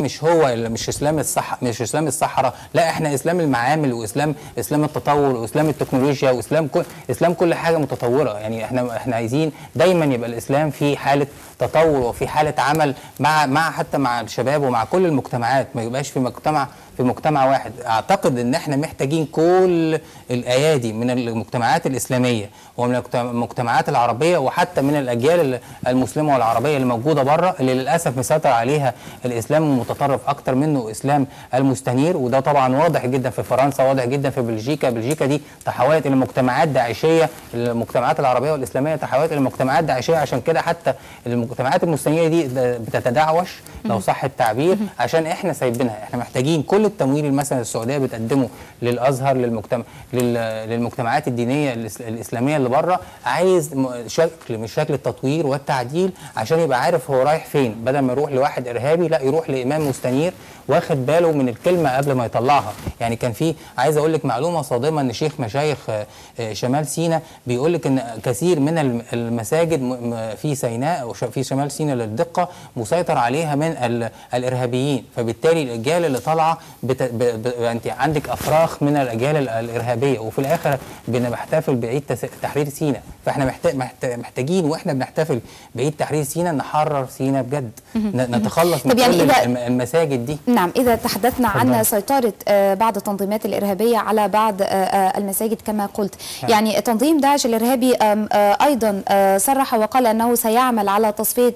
مش هو اللي مش اسلام الصح مش اسلام الصحراء لا احنا اسلام المعامل واسلام اسلام التطور واسلام التكنولوجيا واسلام كل اسلام كل حاجه متطوره يعني احنا احنا عايزين دايما يبقى الاسلام في حاله تطور وفي حاله عمل مع مع حتى مع الشباب ومع كل المجتمعات ما يبقاش في مجتمع في مجتمع واحد اعتقد ان احنا محتاجين كل الايادي من المجتمعات الاسلاميه ومن المجتمعات العربيه وحتى من الاجيال المسلمه والعربيه اللي موجوده بره اللي للاسف مسيطر عليها الاسلام المتطرف اكتر منه اسلام المستنير وده طبعا واضح جدا في فرنسا واضح جدا في بلجيكا بلجيكا دي تحولت الى مجتمعات داعشيه المجتمعات العربيه والاسلاميه تحولت الى مجتمعات داعشيه عشان كده حتى المجتمعات المستنيره دي بتتدعوش لو صح التعبير عشان احنا سايبينها احنا محتاجين كل التمويل مثلا السعوديه بتقدمه للازهر للمجتمع للمجتمعات الدينيه الاسلاميه اللي بره عايز شكل من شكل التطوير والتعديل عشان يبقى عارف هو رايح فين بدل ما يروح لواحد ارهابي لا يروح لامام مستنير واخد باله من الكلمه قبل ما يطلعها يعني كان في عايز اقول لك معلومه صادمه ان شيخ مشايخ شمال سيناء بيقول لك ان كثير من المساجد في سيناء او في شمال سيناء للدقه مسيطر عليها من الارهابيين فبالتالي الاجيال اللي طالعه بت... ب... ب... انت عندك افراخ من الاجيال الارهابيه وفي الاخر بنحتفل بعيد تس... تحرير سيناء فاحنا محتاج... محتاجين واحنا بنحتفل بعيد تحرير سيناء نحرر سيناء بجد ن... نتخلص من يعني كل إذا... المساجد دي نعم اذا تحدثنا عن سيطره بعض التنظيمات الارهابيه على بعض المساجد كما قلت نعم. يعني تنظيم داعش الارهابي ايضا صرح وقال انه سيعمل على تصفيه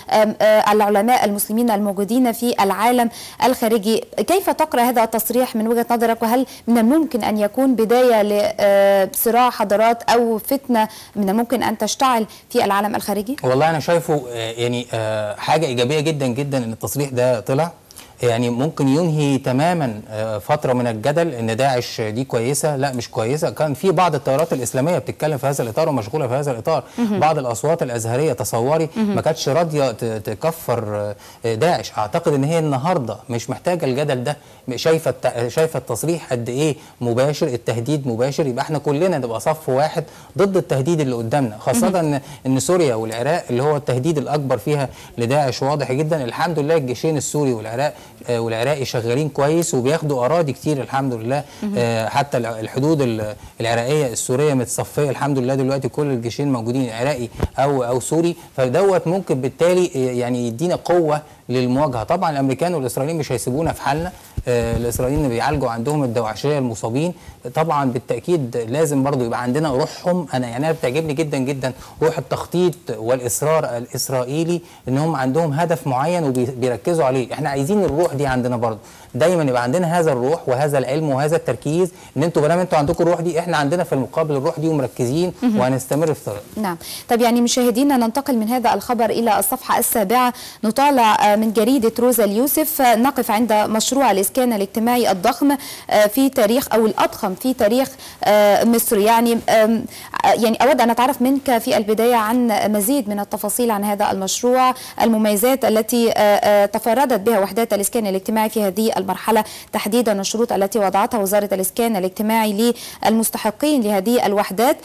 العلماء المسلمين الموجودين في العالم الخارجي كيف تقرا هذا التصريح من وجهه نظرك وهل من الممكن ان يكون بدايه لصراع حضارات او فتنه من الممكن ان تشتعل في العالم الخارجي والله انا شايفه يعني حاجه ايجابيه جدا جدا ان التصريح ده طلع يعني ممكن ينهي تماما فتره من الجدل ان داعش دي كويسه لا مش كويسه كان في بعض التيارات الاسلاميه بتتكلم في هذا الاطار ومشغوله في هذا الاطار بعض الاصوات الازهريه تصوري ما كانتش راضيه تكفر داعش اعتقد ان هي النهارده مش محتاجه الجدل ده شايفه شايفه التصريح قد ايه مباشر التهديد مباشر يبقى احنا كلنا نبقى صف واحد ضد التهديد اللي قدامنا خاصه ان ان سوريا والعراق اللي هو التهديد الاكبر فيها لداعش واضح جدا الحمد لله الجيشين السوري والعراق والعراقي شغالين كويس وبياخدوا اراضي كتير الحمد لله آه حتى الحدود العراقيه السوريه متصفيه الحمد لله دلوقتي كل الجيشين موجودين عراقي او او سوري فدوت ممكن بالتالي يعني يدينا قوه للمواجهه طبعا الامريكان والاسرائيليين مش هيسيبونا في حالنا آه الاسرائيليين بيعالجوا عندهم الدواعشيه المصابين طبعا بالتاكيد لازم برضو يبقى عندنا روحهم انا يعني انا بتعجبني جدا جدا روح التخطيط والاصرار الاسرائيلي ان هم عندهم هدف معين وبيركزوا عليه احنا عايزين الروح دي عندنا برضو دايما يبقى عندنا هذا الروح وهذا العلم وهذا التركيز ان انتوا ما دام انتوا عندكم الروح دي احنا عندنا في المقابل الروح دي ومركزين وهنستمر في طريق نعم طب يعني مشاهدينا ننتقل من هذا الخبر الى الصفحه السابعه نطالع من جريده روزا اليوسف نقف عند مشروع الاسكان الاجتماعي الضخم في تاريخ او الاضخم في تاريخ مصر يعني يعني اود ان اتعرف منك في البدايه عن مزيد من التفاصيل عن هذا المشروع المميزات التي تفردت بها وحدات الاسكان الاجتماعي في هذه المرحله تحديدا الشروط التي وضعتها وزاره الاسكان الاجتماعي للمستحقين لهذه الوحدات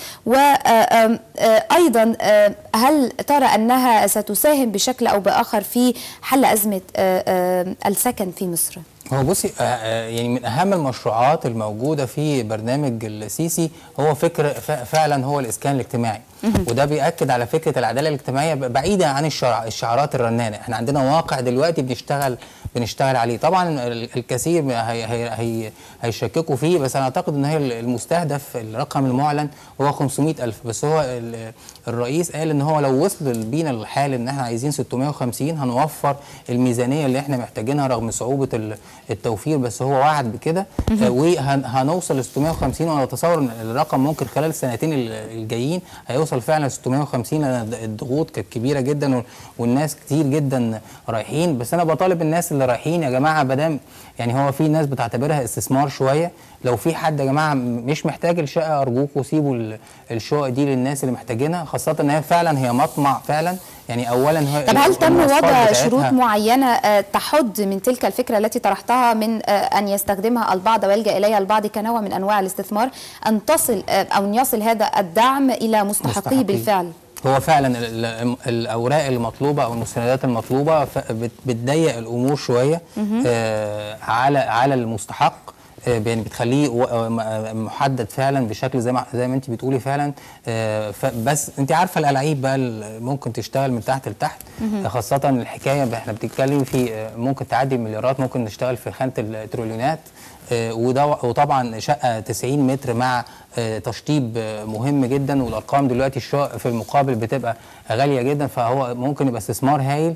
وايضا هل ترى انها ستساهم بشكل او باخر في حل ازمه السكن في مصر؟ هو بصي يعني من اهم المشروعات الموجوده في برنامج السيسي هو فكر فعلا هو الاسكان الاجتماعي وده بياكد على فكره العداله الاجتماعيه بعيده عن الشعارات الرنانه احنا عندنا واقع دلوقتي بنشتغل بنشتغل عليه طبعا الكثير هي هي هي هيشككوا فيه بس انا اعتقد ان هي المستهدف الرقم المعلن هو 500 الف بس هو الرئيس قال ان هو لو وصل بينا الحال ان احنا عايزين 650 هنوفر الميزانيه اللي احنا محتاجينها رغم صعوبه التوفير بس هو وعد بكده وهنوصل ل 650 وانا اتصور ان الرقم ممكن خلال السنتين الجايين هيوصل فعلا 650 لان الضغوط كانت كبيره جدا والناس كتير جدا رايحين بس انا بطالب الناس اللي رايحين يا جماعه ما يعني هو في ناس بتعتبرها استثمار شويه لو في حد يا جماعه مش محتاج الشقه ارجوكوا سيبوا الشقق دي للناس اللي محتاجينها خاصه ان هي فعلا هي مطمع فعلا يعني اولا هو طب هل تم وضع شروط معينه تحد من تلك الفكره التي طرحتها من ان يستخدمها البعض ويلجا اليها البعض كنوع من انواع الاستثمار ان تصل او ان يصل هذا الدعم الى مستحقيه بالفعل؟ هو فعلا ال- ال- الاوراق المطلوبه او المستندات المطلوبه ف- بت- بتضيق الامور شويه آه على على المستحق آه، يعني بتخليه و- آه، م- آه، محدد فعلا بشكل زي ما زي ما انت بتقولي فعلا آه، ف- بس انت عارفه الالعاب بقى ال- ممكن تشتغل من تحت لتحت آه، خاصه الحكايه ب- احنا بنتكلم في آه، ممكن تعدي المليارات ممكن نشتغل في خانه التريليونات آه، وده وطبعا شقه 90 متر مع آه، تشطيب آه، مهم جدا والارقام دلوقتي الشقق في المقابل بتبقى غاليه جدا فهو ممكن يبقى استثمار هايل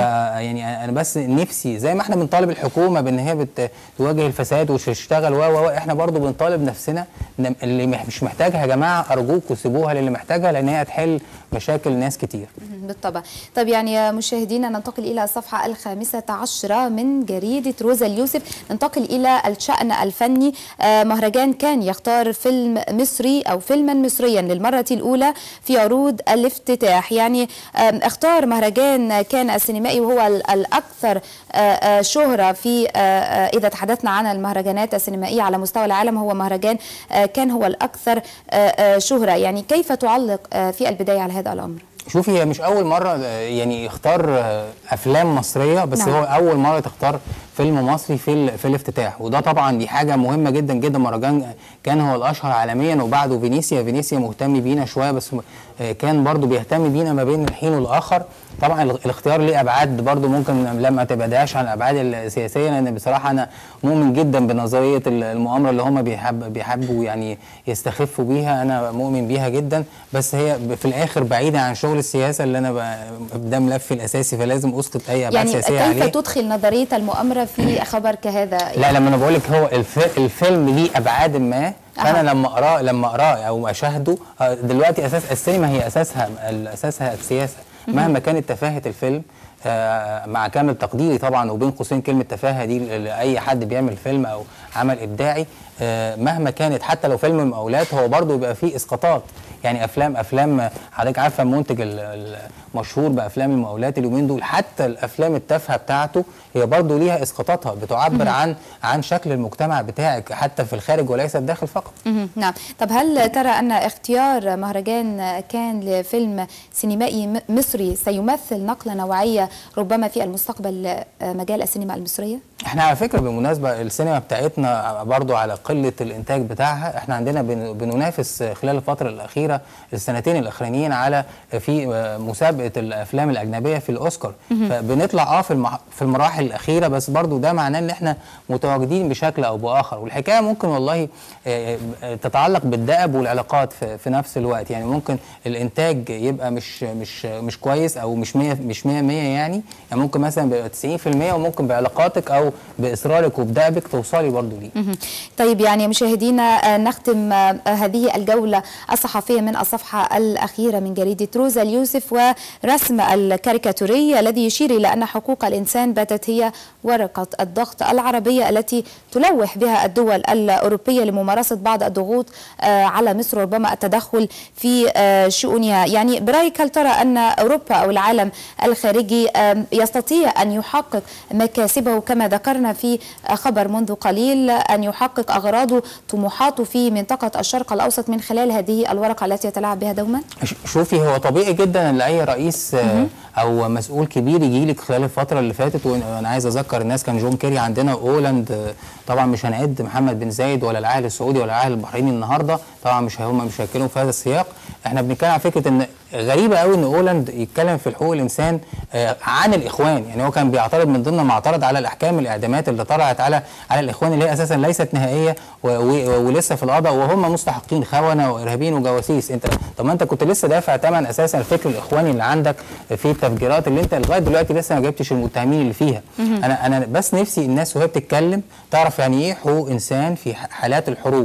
فيعني انا بس نفسي زي ما احنا بنطالب الحكومه بان هي بت- تواجه الفساد وتشتغل و و و، احنا برضو بنطالب نفسنا إن اللي مح- مش محتاجها يا جماعه ارجوكوا سيبوها للي محتاجها لان هي هتحل مشاكل ناس كتير بالطبع طب يعني مشاهدينا ننتقل إلى الصفحة الخامسة عشرة من جريدة روزا اليوسف ننتقل إلى الشأن الفني آه، مهرجان كان يختار فيلم مصري أو فيلما مصريا للمرة الأولى في عروض الافتتاح يعني آم، اختار مهرجان كان السينمائي وهو ال- الأكثر آه، آه، شهرة في آه، آه، إذا تحدثنا عن المهرجانات السينمائية على مستوى العالم هو مهرجان آه، كان هو الأكثر آه، آه، شهرة يعني كيف تعلق آه، في البداية على هذا الأمر؟ شوفي هي مش اول مره آه، يعني يختار آه، افلام مصريه بس نعم. هو اول مره تختار فيلم مصري في ال- في الافتتاح وده طبعا دي حاجه مهمه جدا جدا مهرجان كان هو الاشهر عالميا وبعده فينيسيا فينيسيا مهتم بينا شويه بس آه، كان برضو بيهتم بينا ما بين الحين والاخر طبعا ال- الاختيار ليه ابعاد برضو ممكن لما تبعدهاش عن الابعاد السياسيه لان بصراحه انا مؤمن جدا بنظريه ال- المؤامره اللي هم بيحب بيحبوا يعني يستخفوا بيها انا مؤمن بيها جدا بس هي ب- في الاخر بعيده عن شغل السياسه اللي انا ب- ده ملفي الاساسي فلازم اسقط اي ابعاد يعني سياسيه كيف عليه تدخل نظريه المؤامره في خبر كهذا لا لما انا بقول لك هو الف... الفيلم ليه ابعاد ما فانا أها. لما اقراه لما اقراه او اشاهده آه، دلوقتي اساس السينما هي اساسها اساسها السياسه مهما كانت تفاهه الفيلم آه، مع كامل تقديري طبعا وبين قوسين كلمه تفاهه دي لاي حد بيعمل فيلم او عمل ابداعي آه، مهما كانت حتى لو فيلم مقاولات هو برضه بيبقى فيه اسقاطات يعني افلام افلام حضرتك عارفه المنتج ال- المشهور بافلام المقاولات اليومين دول حتى الافلام التافهه بتاعته هي برضه ليها اسقاطاتها بتعبر عن عن شكل المجتمع بتاعك حتى في الخارج وليس الداخل فقط مهم. نعم طب هل ترى أن اختيار مهرجان كان لفيلم سينمائي م- مصري سيمثل نقلة نوعية ربما في المستقبل آه، مجال السينما المصرية؟ احنا على فكره بالمناسبه السينما بتاعتنا برضو على قله الانتاج بتاعها احنا عندنا بن- بننافس خلال الفتره الاخيره السنتين الاخرانيين على في مسابقه الافلام الاجنبيه في الاوسكار فبنطلع اه في المح- في المراحل الاخيره بس برضو ده معناه ان احنا متواجدين بشكل او باخر والحكايه ممكن والله آه، آه، تتعلق بالدأب والعلاقات في, في نفس الوقت يعني ممكن الانتاج يبقى مش مش مش كويس او مش 100 مش 100 100 يعني يعني ممكن مثلا بيبقى 90% وممكن بعلاقاتك او باصرارك وبدأبك توصلي برضو ليه مهم. طيب يعني مشاهدينا آه، نختم آه، هذه الجولة الصحفية من الصفحة الأخيرة من جريدة روزا اليوسف ورسم الكاريكاتوري الذي يشير إلى أن حقوق الإنسان باتت هي ورقة الضغط العربية التي تلوح بها الدول الأوروبية لممارسة بعض الضغوط آه، على مصر وربما التدخل في آه، شؤونها يعني برأيك هل ترى أن أوروبا أو العالم الخارجي آم، يستطيع أن يحقق مكاسبه كما ذكرنا في خبر منذ قليل أن يحقق أغراضه طموحاته في منطقة الشرق الأوسط من خلال هذه الورقة التي يتلاعب بها دوما؟ ش- شوفي هو طبيعي جدا ان اي رئيس آه، او مسؤول كبير يجي لك خلال الفتره اللي فاتت وانا عايز اذكر الناس كان جون كيري عندنا اولاند آه، طبعا مش هنعد محمد بن زايد ولا العاهل السعودي ولا العاهل البحريني النهارده طبعا مش هم مش هيتكلموا في هذا السياق احنا بنتكلم على فكره ان غريبه قوي ان اولاند يتكلم في حقوق الانسان آه، عن الاخوان يعني هو كان بيعترض من ضمن ما اعترض على الاحكام الاعدامات اللي طلعت على على الاخوان اللي هي اساسا ليست نهائيه و- و- ولسه في القضاء وهم مستحقين خونه وارهابيين وجواسيس انت طب ما انت كنت لسه دافع ثمن اساسا الفكر الاخواني اللي عندك في التفجيرات اللي انت لغايه دلوقتي لسه ما جبتش المتهمين اللي فيها انا انا بس نفسي الناس وهي بتتكلم تعرف يعني ايه حقوق انسان في ح- حالات الحروب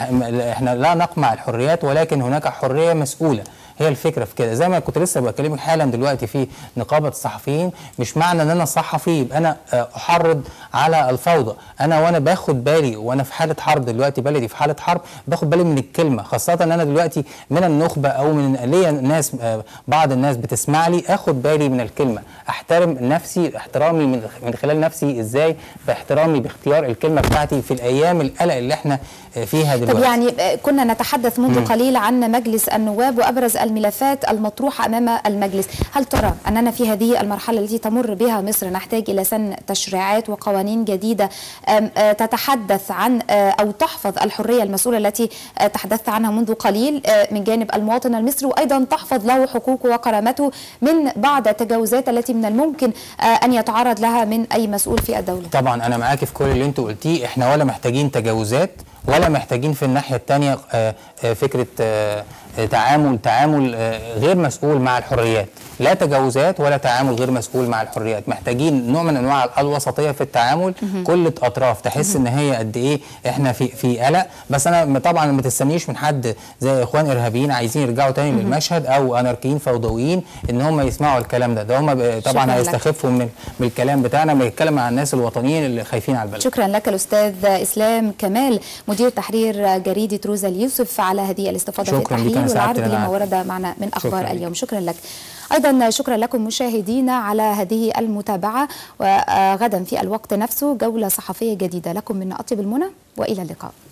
احنا لا نقمع الحريات ولكن هناك حريه مسؤوله هي الفكره في كده زي ما كنت لسه بكلمك حالا دلوقتي في نقابه الصحفيين مش معنى ان انا صحفي يبقى انا آه، احرض على الفوضى انا وانا باخد بالي وانا في حاله حرب دلوقتي بلدي في حاله حرب باخد بالي من الكلمه خاصه ان انا دلوقتي من النخبه او من ليا ناس آه، بعض الناس بتسمع لي اخد بالي من الكلمه احترم نفسي احترامي من من خلال نفسي ازاي باحترامي باختيار الكلمه بتاعتي في الايام القلق اللي احنا آه، فيها دلوقتي طب يعني آه، كنا نتحدث منذ قليل عن مجلس النواب وأبرز الملفات المطروحة أمام المجلس هل ترى أننا في هذه المرحلة التي تمر بها مصر نحتاج إلى سن تشريعات وقوانين جديدة تتحدث عن أو تحفظ الحرية المسؤولة التي تحدثت عنها منذ قليل من جانب المواطن المصري وأيضا تحفظ له حقوقه وكرامته من بعض التجاوزات التي من الممكن أن يتعرض لها من أي مسؤول في الدولة طبعا أنا معاكي في كل اللي أنت قلتيه إحنا ولا محتاجين تجاوزات ولا محتاجين في الناحية الثانية فكرة تعامل تعامل غير مسؤول مع الحريات لا تجاوزات ولا تعامل غير مسؤول مع الحريات محتاجين نوع من انواع الوسطيه في التعامل كل اطراف تحس ان هي قد ايه احنا في في قلق بس انا طبعا ما تستنيش من حد زي اخوان ارهابيين عايزين يرجعوا تاني للمشهد او اناركيين فوضويين ان هم يسمعوا الكلام ده ده هم طبعا هيستخفوا من من الكلام بتاعنا بنتكلم عن الناس الوطنيين اللي خايفين على البلد شكرا لك الاستاذ اسلام كمال مدير تحرير جريده روزا اليوسف على هذه الاستفاضه في التحليل والعرض لما ورد معنا من اخبار شكرا اليوم شكرا لك ايضا شكرا لكم مشاهدينا على هذه المتابعه وغدا في الوقت نفسه جوله صحفيه جديده لكم من اطيب المنى والى اللقاء